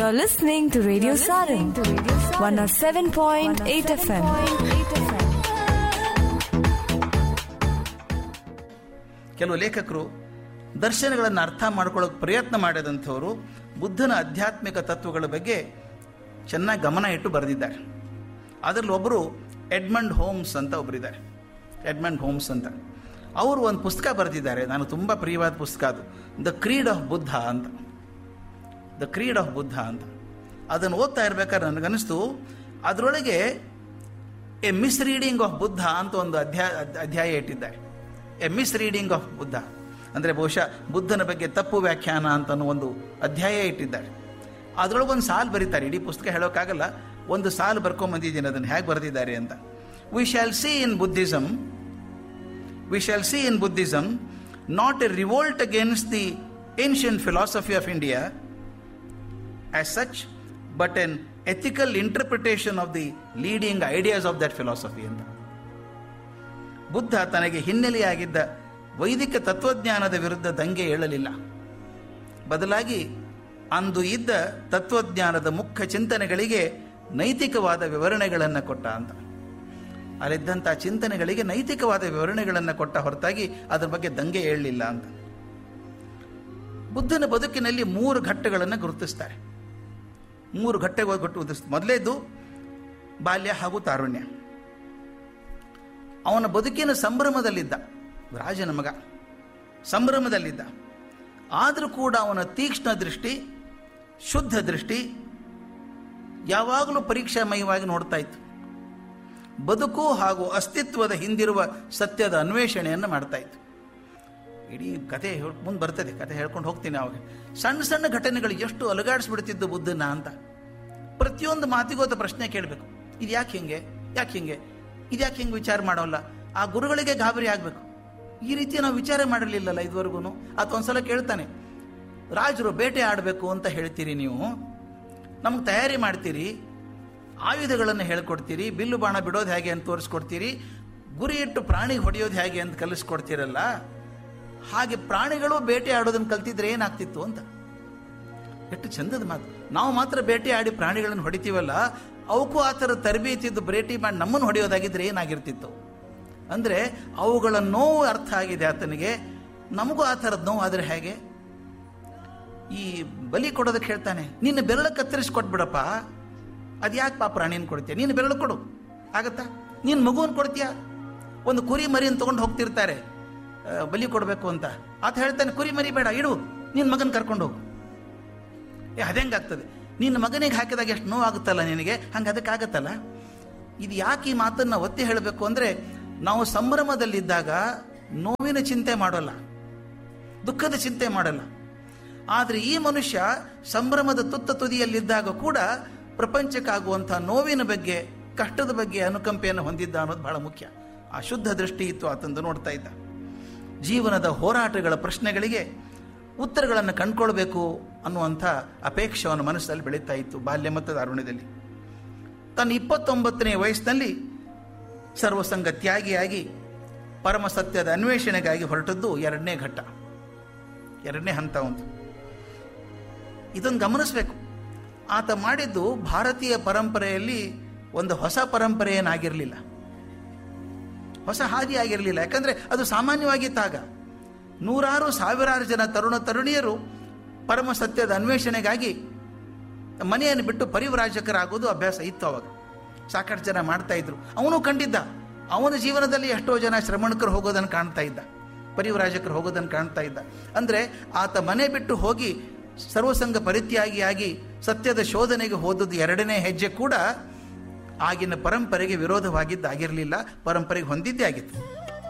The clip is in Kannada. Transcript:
You're listening to Radio Sarin, 107.8 FM. ಕೆಲವು ಲೇಖಕರು ದರ್ಶನಗಳನ್ನು ಅರ್ಥ ಮಾಡ್ಕೊಳ್ಳೋಕೆ ಪ್ರಯತ್ನ ಮಾಡಿದಂಥವರು ಬುದ್ಧನ ಆಧ್ಯಾತ್ಮಿಕ ತತ್ವಗಳ ಬಗ್ಗೆ ಚೆನ್ನಾಗಿ ಗಮನ ಇಟ್ಟು ಬರೆದಿದ್ದಾರೆ ಅದರಲ್ಲಿ ಒಬ್ಬರು ಎಡ್ಮಂಡ್ ಹೋಮ್ಸ್ ಅಂತ ಒಬ್ಬರಿದ್ದಾರೆ ಎಡ್ಮಂಡ್ ಹೋಮ್ಸ್ ಅಂತ ಅವರು ಒಂದು ಪುಸ್ತಕ ಬರೆದಿದ್ದಾರೆ ನಾನು ತುಂಬ ಪ್ರಿಯವಾದ ಪುಸ್ತಕ ಅದು ದ ಕ್ರೀಡ್ ಆಫ್ ಬುದ್ಧ ಅಂತ ದ ಕ್ರೀಡ್ ಆಫ್ ಬುದ್ಧ ಅಂತ ಅದನ್ನು ಓದ್ತಾ ಇರ್ಬೇಕಾದ್ರೆ ನನಗನ್ನಿಸ್ತು ಅದರೊಳಗೆ a misreading of Buddha ಅಂತ ಒಂದು ಅಧ್ಯಾಯ ಅಧ್ಯಾಯ ಇಟ್ಟಿದ್ದಾರೆ a misreading of Buddha ಅಂದರೆ ಬಹುಶಃ ಬುದ್ಧನ ಬಗ್ಗೆ ತಪ್ಪು ವ್ಯಾಖ್ಯಾನ ಅಂತ ಅನ್ನೋ ಒಂದು ಅಧ್ಯಾಯ ಇಟ್ಟಿದ್ದಾರೆ ಅದರೊಳಗೆ ಒಂದು ಸಾಲು ಬರೀತಾರೆ ಇಡೀ ಪುಸ್ತಕ ಹೇಳೋಕ್ಕಾಗಲ್ಲ ಒಂದು ಸಾಲು ಬರ್ಕೊಂಬಂದಿದ್ದೀನಿ ಅದನ್ನು ಹೇಗೆ ಬರೆದಿದ್ದಾರೆ ಅಂತ we shall see in Buddhism we shall see in Buddhism not a revolt against the ancient philosophy of India as such, but an ethical interpretation of the leading ideas of that philosophy. ಅಂತ ಬುದ್ಧ ತನಗೆ ಹಿನ್ನೆಲೆಯಾಗಿದ್ದ ವೈದಿಕ ತತ್ವಜ್ಞಾನದ ವಿರುದ್ಧ ದಂಗೆ ಏಳಲಿಲ್ಲ ಬದಲಾಗಿ ಅಂದು ಇದ್ದ ತತ್ವಜ್ಞಾನದ ಮುಖ್ಯ ಚಿಂತನೆಗಳಿಗೆ ನೈತಿಕವಾದ ವಿವರಣೆಗಳನ್ನು ಕೊಟ್ಟ ಅಂತ ಅಲ್ಲಿದ್ದಂಥ ಚಿಂತನೆಗಳಿಗೆ ನೈತಿಕವಾದ ವಿವರಣೆಗಳನ್ನು ಕೊಟ್ಟ ಹೊರತಾಗಿ ಅದರ ಬಗ್ಗೆ ದಂಗೆ ಏಳಲಿಲ್ಲ ಅಂತ ಬುದ್ಧನ ಬದುಕಿನಲ್ಲಿ ಮೂರು ಘಟ್ಟಗಳನ್ನು ಗುರುತಿಸ್ತಾರೆ ಮೂರು ಘಟ್ಟಗಳು ಗುರುತಿಸ್ ಮೊದಲೇದು ಬಾಲ್ಯ ಹಾಗೂ ತಾರುಣ್ಯ ಅವನ ಬದುಕಿನ ಸಂಭ್ರಮದಲ್ಲಿದ್ದ ರಾಜನ ಮಗ ಸಂಭ್ರಮದಲ್ಲಿದ್ದ ಆದರೂ ಕೂಡ ಅವನ ತೀಕ್ಷ್ಣ ದೃಷ್ಟಿ ಶುದ್ಧ ದೃಷ್ಟಿ ಯಾವಾಗಲೂ ಪರೀಕ್ಷಾಮಯವಾಗಿ ನೋಡ್ತಾ ಇತ್ತು ಬದುಕು ಹಾಗೂ ಅಸ್ತಿತ್ವದ ಹಿಂದಿರುವ ಸತ್ಯದ ಅನ್ವೇಷಣೆಯನ್ನು ಮಾಡ್ತಾ ಇತ್ತು ಇಡೀ ಕತೆ ಮುಂದೆ ಬರ್ತದೆ ಕತೆ ಹೇಳ್ಕೊಂಡು ಹೋಗ್ತೀನಿ ಅವಾಗ ಸಣ್ಣ ಸಣ್ಣ ಘಟನೆಗಳು ಎಷ್ಟು ಅಲುಗಾಡಿಸ್ಬಿಡ್ತಿದ್ದು ಬುದ್ಧನ ಅಂತ ಪ್ರತಿಯೊಂದು ಮಾತಿಗೋತ ಪ್ರಶ್ನೆ ಕೇಳಬೇಕು ಇದು ಯಾಕೆ ಹಿಂಗೆ ಯಾಕೆ ಹಿಂಗೆ ಇದು ಯಾಕೆ ಹಿಂಗೆ ವಿಚಾರ ಮಾಡೋಲ್ಲ ಆ ಗುರುಗಳಿಗೆ ಗಾಬರಿ ಆಗಬೇಕು ಈ ರೀತಿ ನಾವು ವಿಚಾರ ಮಾಡಿರಲಿಲ್ಲಲ್ಲ ಇದುವರೆಗೂ ಅಥವಾ ಒಂದ್ಸಲ ಕೇಳ್ತಾನೆ ರಾಜರು ಬೇಟೆ ಆಡಬೇಕು ಅಂತ ಹೇಳ್ತೀರಿ ನೀವು ನಮ್ಗೆ ತಯಾರಿ ಮಾಡ್ತೀರಿ ಆಯುಧಗಳನ್ನು ಹೇಳ್ಕೊಡ್ತೀರಿ ಬಿಲ್ಲು ಬಾಣ ಬಿಡೋದು ಹೇಗೆ ಅಂತ ತೋರಿಸ್ಕೊಡ್ತೀರಿ ಗುರಿ ಇಟ್ಟು ಪ್ರಾಣಿಗೆ ಹೊಡೆಯೋದು ಹೇಗೆ ಅಂತ ಕಲಿಸ್ಕೊಡ್ತೀರಲ್ಲ ಹಾಗೆ ಪ್ರಾಣಿಗಳು ಬೇಟೆ ಆಡೋದನ್ನು ಕಲ್ತಿದ್ರೆ ಏನಾಗ್ತಿತ್ತು ಅಂತ ಎಷ್ಟು ಚಂದದ ಮಾತು ನಾವು ಮಾತ್ರ ಬೇಟೆ ಆಡಿ ಪ್ರಾಣಿಗಳನ್ನು ಹೊಡಿತೀವಲ್ಲ ಅವಕ್ಕೂ ಆ ಥರ ತರಬೇತಿ ಇದ್ದು ಬೇಟೆ ಮಾಡಿ ನಮ್ಮನ್ನು ಹೊಡೆಯೋದಾಗಿದ್ರೆ ಏನಾಗಿರ್ತಿತ್ತು ಅಂದರೆ ಅವುಗಳ ನೋವು ಅರ್ಥ ಆಗಿದೆ ಆತನಿಗೆ ನಮಗೂ ಆ ಥರದ ನೋವು ಆದರೆ ಹೇಗೆ ಈ ಬಲಿ ಕೊಡೋದಕ್ಕೆ ಹೇಳ್ತಾನೆ ನಿನ್ನ ಬೆರಳ ಕತ್ತರಿಸಿ ಕೊಟ್ಬಿಡಪ್ಪ ಅದು ಯಾಕೆ ಪಾ ಪ್ರಾಣಿನ ಕೊಡ್ತೀಯ ನೀನು ಬೆರಳು ಕೊಡು ಆಗತ್ತಾ ನೀನು ಮಗುವನ್ನು ಕೊಡ್ತೀಯ ಒಂದು ಕುರಿ ಮರಿಯನ್ನು ತೊಗೊಂಡು ಹೋಗ್ತಿರ್ತಾರೆ ಆ, ಬಲಿ ಕೊಡಬೇಕು ಅಂತ ಆತ ಹೇಳ್ತಾನೆ ಕುರಿ ಮರಿ ಬೇಡ ಇಡು ನಿನ್ನ ಮಗನ ಕರ್ಕೊಂಡು ಹೋಗು ಏ ಅದೇಂಗಾಗ್ತದೆ ನಿನ್ನ ಮಗನಿಗೆ ಹಾಕಿದಾಗ ಎಷ್ಟು ನೋವಾಗುತ್ತಲ್ಲ ನಿನಗೆ ಹಂಗೆ ಅದಕ್ಕಾಗತ್ತಲ್ಲ ಇದು ಯಾಕೆ ಈ ಮಾತನ್ನು ಒತ್ತಿ ಹೇಳಬೇಕು ಅಂದರೆ ನಾವು ಸಂಭ್ರಮದಲ್ಲಿದ್ದಾಗ ನೋವಿನ ಚಿಂತೆ ಮಾಡೋಲ್ಲ ದುಃಖದ ಚಿಂತೆ ಮಾಡಲ್ಲ ಆದರೆ ಈ ಮನುಷ್ಯ ಸಂಭ್ರಮದ ತುತ್ತ ತುದಿಯಲ್ಲಿದ್ದಾಗ ಕೂಡ ಪ್ರಪಂಚಕ್ಕಾಗುವಂಥ ನೋವಿನ ಬಗ್ಗೆ ಕಷ್ಟದ ಬಗ್ಗೆ ಅನುಕಂಪೆಯನ್ನು ಹೊಂದಿದ್ದ ಅನ್ನೋದು ಬಹಳ ಮುಖ್ಯ ಆ ಶುದ್ಧ ದೃಷ್ಟಿ ಇತ್ತು ಆತಂದು ನೋಡ್ತಾ ಇದ್ದ ಜೀವನದ ಹೋರಾಟಗಳ ಪ್ರಶ್ನೆಗಳಿಗೆ ಉತ್ತರಗಳನ್ನು ಕಂಡುಕೊಳ್ಬೇಕು ಅನ್ನುವಂಥ ಅಪೇಕ್ಷೆ ಅವನ ಮನಸ್ಸಲ್ಲಿ ಬೆಳೀತಾ ಇತ್ತು ಬಾಲ್ಯ ಮತ್ತು ದಾರುಣ್ಯದಲ್ಲಿ ತನ್ನ ಇಪ್ಪತ್ತೊಂಬತ್ತನೇ ವಯಸ್ಸಿನಲ್ಲಿ ಸರ್ವಸಂಗ ತ್ಯಾಗಿಯಾಗಿ ಪರಮ ಸತ್ಯದ ಅನ್ವೇಷಣೆಗಾಗಿ ಹೊರಟದ್ದು ಎರಡನೇ ಘಟ್ಟ ಎರಡನೇ ಹಂತ ಒಂದು ಇದನ್ನು ಗಮನಿಸಬೇಕು ಆತ ಮಾಡಿದ್ದು ಭಾರತೀಯ ಪರಂಪರೆಯಲ್ಲಿ ಒಂದು ಹೊಸ ಪರಂಪರೆ ಏನಾಗಿರಲಿಲ್ಲ ಹೊಸ ಹಾದಿ ಆಗಿರಲಿಲ್ಲ ಯಾಕಂದರೆ ಅದು ಸಾಮಾನ್ಯವಾಗಿತ್ತಾಗ ನೂರಾರು ಸಾವಿರಾರು ಜನ ತರುಣ ತರುಣಿಯರು ಪರಮ ಸತ್ಯದ ಅನ್ವೇಷಣೆಗಾಗಿ ಮನೆಯನ್ನು ಬಿಟ್ಟು ಪರಿವ್ರಾಜಕರಾಗೋದು ಅಭ್ಯಾಸ ಇತ್ತು ಅವಾಗ ಸಾಕಷ್ಟು ಜನ ಮಾಡ್ತಾ ಇದ್ರು ಅವನು ಕಂಡಿದ್ದ ಅವನ ಜೀವನದಲ್ಲಿ ಎಷ್ಟೋ ಜನ ಶ್ರಮಣಕರು ಹೋಗೋದನ್ನು ಕಾಣ್ತಾ ಇದ್ದ ಪರಿವ್ರಾಜಕರು ಹೋಗೋದನ್ನು ಕಾಣ್ತಾ ಇದ್ದ ಅಂದರೆ ಆತ ಮನೆ ಬಿಟ್ಟು ಹೋಗಿ ಸರ್ವಸಂಗ ಪರಿತ್ಯಾಗಿಯಾಗಿ ಸತ್ಯದ ಶೋಧನೆಗೆ ಹೋದದ್ದು ಎರಡನೇ ಹೆಜ್ಜೆ ಕೂಡ ಆಗಿನ ಪರಂಪರೆಗೆ ವಿರೋಧವಾಗಿದ್ದಾಗಿರಲಿಲ್ಲ ಪರಂಪರೆಗೆ ಹೊಂದಿದ್ದೇ ಆಗಿತ್ತು